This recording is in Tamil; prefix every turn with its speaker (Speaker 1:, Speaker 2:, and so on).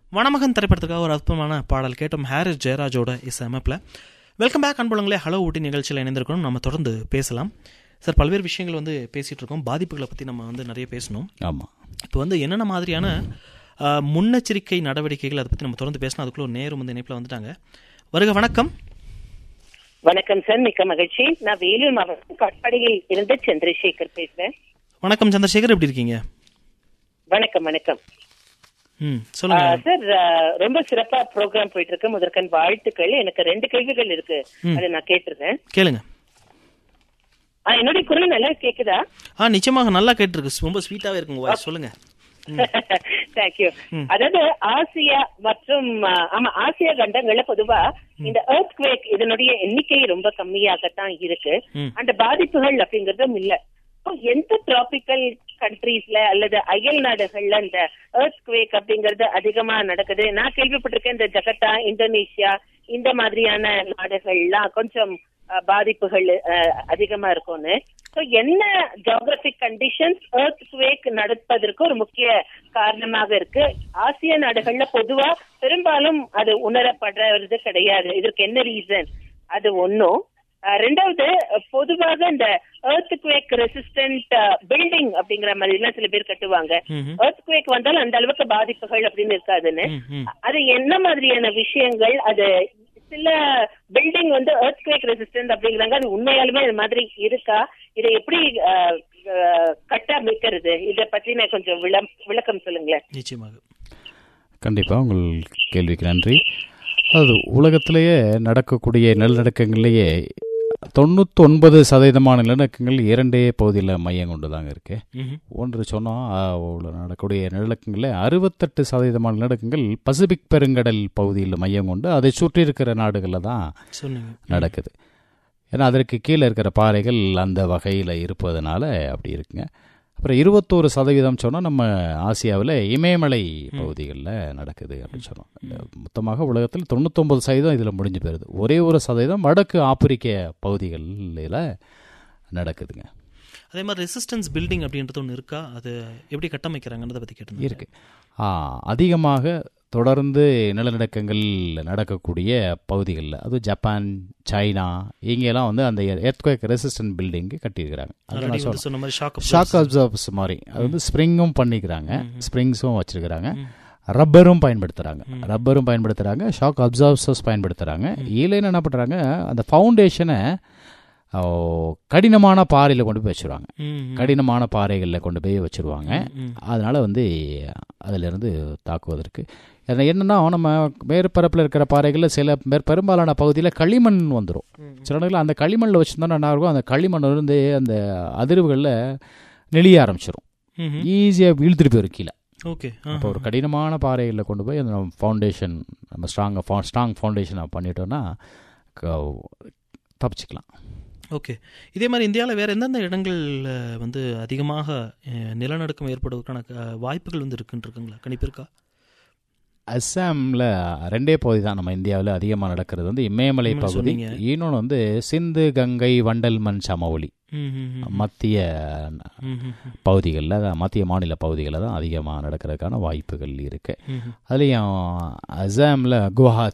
Speaker 1: வனமகன் திரைப்படத்துக்காக ஒரு அற்புதமான பாடல் கேட்டோம் ஹாரிஸ் ஜெயராஜோட இஸ் அமைப்பில் வெல்கம் பேக் அன்புலங்களே ஹலோ ஊட்டி நிகழ்ச்சியில் இணைந்திருக்கணும் நம்ம தொடர்ந்து பேசலாம் சார் பல்வேறு விஷயங்கள் வந்து பேசிகிட்டு இருக்கோம் பாதிப்புகளை பற்றி நம்ம வந்து நிறைய பேசணும்
Speaker 2: ஆமாம்
Speaker 1: இப்போ வந்து என்னென்ன மாதிரியான ஆஹ், முன்னெச்சரிக்கை நடவடிக்கைகள் அதை பற்றி நம்ம தொடர்ந்து பேசணும் அதுக்குள்ள ஒரு நேரம் வந்து இணைப்பில் வந்துட்டாங்க வருக வணக்கம்
Speaker 3: வணக்கம் சார் மிக்க மகிழ்ச்சி நான் வேலூர் மாவட்டம் காட்பாடியில் இருந்து சந்திரசேகர் பேசுறேன்
Speaker 1: வணக்கம் சந்திரசேகர் எப்படி இருக்கீங்க
Speaker 3: வணக்கம் வணக்கம்
Speaker 1: ம்
Speaker 3: ஆ,
Speaker 1: சொல்லுங்க
Speaker 3: சார் ஆ, ரொம்ப சிறப்பா ப்ரோக்ராம் போயிட்டு இருக்கு முதற்கண் வாழ்த்துக்கள் எனக்கு ரெண்டு கேள்விகள் இருக்கு அதை நான் கேட்டுருந்தேன்
Speaker 1: கேளுங்க
Speaker 3: ஆ, என்னுடைய குரல் நல்லா கேக்குதா
Speaker 1: ஆ நிச்சயமாக நல்லா கேட்டிருக்கு ரொம்ப ஸ்வீட்டாகவே இருக்குங்க வாய்ஸ் சொல்லுங்க
Speaker 3: தேங்க்யூ அதாவது ஆசியா மற்றும் ஆ, ஆமா ஆசியா கண்டங்கள்ல பொதுவா இந்த earthquake இதனுடைய எண்ணிக்கை ரொம்ப கம்மியாகத்தான் இருக்கு
Speaker 1: ம்.
Speaker 3: அந்த பாதிப்புகள் அப்படிங்கறதும் இல்ல இப்போ எந்த டிராபிக்கல் கண்ட்ரீஸ்ல அல்லது அயல் நாடுகள்ல இந்த earthquake அப்படிங்கறது அதிகமா நடக்குது நான் கேள்விப்பட்டிருக்கேன் இந்த ஜகத்தா இந்தோனேஷியா இந்த மாதிரியான நாடுகள்லாம் கொஞ்சம் அஹ், பாதிப்புகள் அஹ், அதிகமா இருக்கும்னு ஸோ என்ன ஜியோகிராபிக் கண்டிஷன்ஸ் earthquake நடப்பதற்கு ஒரு முக்கிய காரணமாக இருக்கு ஆசிய நாடுகள்ல பொதுவா பெரும்பாலும் அது உணரப்படுறது கிடையாது இதற்கு என்ன ரீசன் அது ஒன்னும் அஹ் ரெண்டாவது அஹ் பொதுவாக இந்த earthquake ரெசிஸ்டன்ட் பில்டிங் அப்படிங்கிற மாதிரி எல்லாம் சில பேர் கட்டுவாங்க
Speaker 1: ம்ஹும்.
Speaker 3: earthquake வந்தால் அந்த அளவுக்கு பாதிப்புகள் அப்படின்னு இருக்காதுன்னு
Speaker 1: ம், ம்.
Speaker 3: அது என்ன மாதிரியான விஷயங்கள் அது சில பில்டிங் வந்து earthquake ரெசிஸ்டன்ட் அப்படிங்கிறாங்க அது உண்மையாலுமே அது மாதிரி இருக்கா இதை எப்படி அஹ், அஹ், கட்டமைக்கிறது இத பத்தின கொஞ்சம் விளம் விளக்கம் சொல்லுங்களேன்
Speaker 1: நிச்சயமாக
Speaker 2: கண்டிப்பாக உங்கள் கேள்விக்கு நன்றி அது உலகத்திலேயே நடக்கக்கூடிய நிலநடுக்கங்கள்லேயே தொண்ணூத்தொன்பது சதவீதமான நிலநடுக்கங்கள் இரண்டே பகுதியில் மையம் கொண்டு தாங்க இருக்கு
Speaker 1: ம்ஹும்.
Speaker 2: ஒன்று சொன்னோம் நடக்கக்கூடிய நிலநடுக்கங்களில் அறுபத்தெட்டு சதவீதமான நிலநடுக்கங்கள் பசிபிக் பெருங்கடல் பகுதியில் மையம் கொண்டு அதை சுற்றி இருக்கிற நாடுகளில் தான்
Speaker 1: சொன்னீங்க
Speaker 2: நடக்குது ஏன்னா அதற்கு கீழே இருக்கிற பாறைகள் அந்த வகையில் இருப்பதனால அப்படி இருக்குங்க அப்புறம் இருபத்தோரு சதவீதம் சொன்னால் நம்ம ஆசியாவில் இமயமலை பகுதிகளில் நடக்குது அப்படின்னு சொன்னோம் மொத்தமாக உலகத்தில் தொண்ணூத்தொம்பது சதவீதம் இதில் முடிஞ்சு போயிருது ஒரே ஒரு சதவீதம் வடக்கு ஆப்பிரிக்க பகுதிகளில் நடக்குதுங்க
Speaker 1: அதே மாதிரி ரெசிஸ்டன்ஸ் பில்டிங் அப்படின்றது ஒன்று இருக்கா அது எப்படி கட்டமைக்கிறாங்கன்றதை பற்றி கேட்டிருந்தேன்
Speaker 2: இருக்கு ஆ, அதிகமாக தொடர்ந்து நிலநடுக்கங்கள் நடக்கக்கூடிய பகுதிகளில் அதுவும் ஜப்பான் சைனா இங்கெல்லாம் வந்து அந்த எர்த்குவேக் ரெசிஸ்டன்ட் பில்டிங் கட்டியிருக்கிறாங்க அதை
Speaker 1: ஆல்ரெடி
Speaker 2: நான்
Speaker 1: வந்து
Speaker 2: சொல்றேன்.
Speaker 1: சொன்ன மாதிரி ஷாக்
Speaker 2: ஷாக் அப்சர்வ்ஸ் மாதிரி அது வந்து ஸ்ப்ரிங்கும் பண்ணிக்கிறாங்க ஸ்ப்ரிங்ஸும் வச்சிருக்கிறாங்க ரப்பரும் பயன்படுத்துகிறாங்க ரப்பரும் பயன்படுத்துகிறாங்க ஷாக் அப்சர்வர்ஸ் பயன்படுத்துகிறாங்க இல்லைன்னு என்ன பண்ணுறாங்க அந்த ஃபவுண்டேஷனை கடினமான பாறையில் கொண்டு போய் வச்சுருவாங்க கடினமான பாறைகளில் கொண்டு போய் வச்சுருவாங்க அதனால் வந்து அதிலிருந்து தாக்குவதற்கு ஏன்னா என்னன்னா நம்ம மேற்பரப்பில் இருக்கிற பாறைகளில் சில பேர் பெரும்பாலான பகுதியில் களிமண் வந்துடும் சில இடங்களில் அந்த களிமண்ணில் வச்சுருந்தோம்னா என்ன இருக்கும் அந்த களிமண் இருந்து அந்த அதிர்வுகளில் நெளிய ஆரம்பிச்சிடும் ஈஸியாக இழுத்துட்டு போயிடும் கீழே
Speaker 1: ஓகே
Speaker 2: அப்போ ஒரு கடினமான பாறைகளில் கொண்டு போய் அந்த நம்ம ஃபவுண்டேஷன் நம்ம ஸ்ட்ராங்காக ஸ்ட்ராங் ஃபவுண்டேஷனை பண்ணிட்டோம்னா க- தப்பிச்சுக்கலாம்
Speaker 1: ஓகே இதே மாதிரி இந்தியாவில் வேறு எந்தெந்த இடங்கள்ல வந்து அதிகமாக அஹ், நிலநடுக்கம் ஏற்படுவதற்கான அஹ், வாய்ப்புகள் வந்து இருக்குன்னு இருக்குங்களா கணிப்பு இருக்கா
Speaker 2: அஸ்ஸாமில் ரெண்டே பகுதி தான் நம்ம இந்தியாவில் அதிகமாக நடக்கிறது வந்து இமயமலை
Speaker 1: ம்,
Speaker 2: பகுதி
Speaker 1: சொன்னீங்க.
Speaker 2: இன்னொன்று வந்து சிந்து கங்கை வண்டல் மண் சமவெளி
Speaker 1: ம், ம், ம்.
Speaker 2: மத்திய
Speaker 1: ம், ம், ம்.
Speaker 2: பகுதிகளில் தான் மத்திய மாநில பகுதிகளில் தான் அதிகமாக நடக்கிறதுக்கான வாய்ப்புகள் இருக்குது
Speaker 1: ம், ம்.
Speaker 2: அதுலேயும் அஸ்ஸாமில் குவஹாத்தி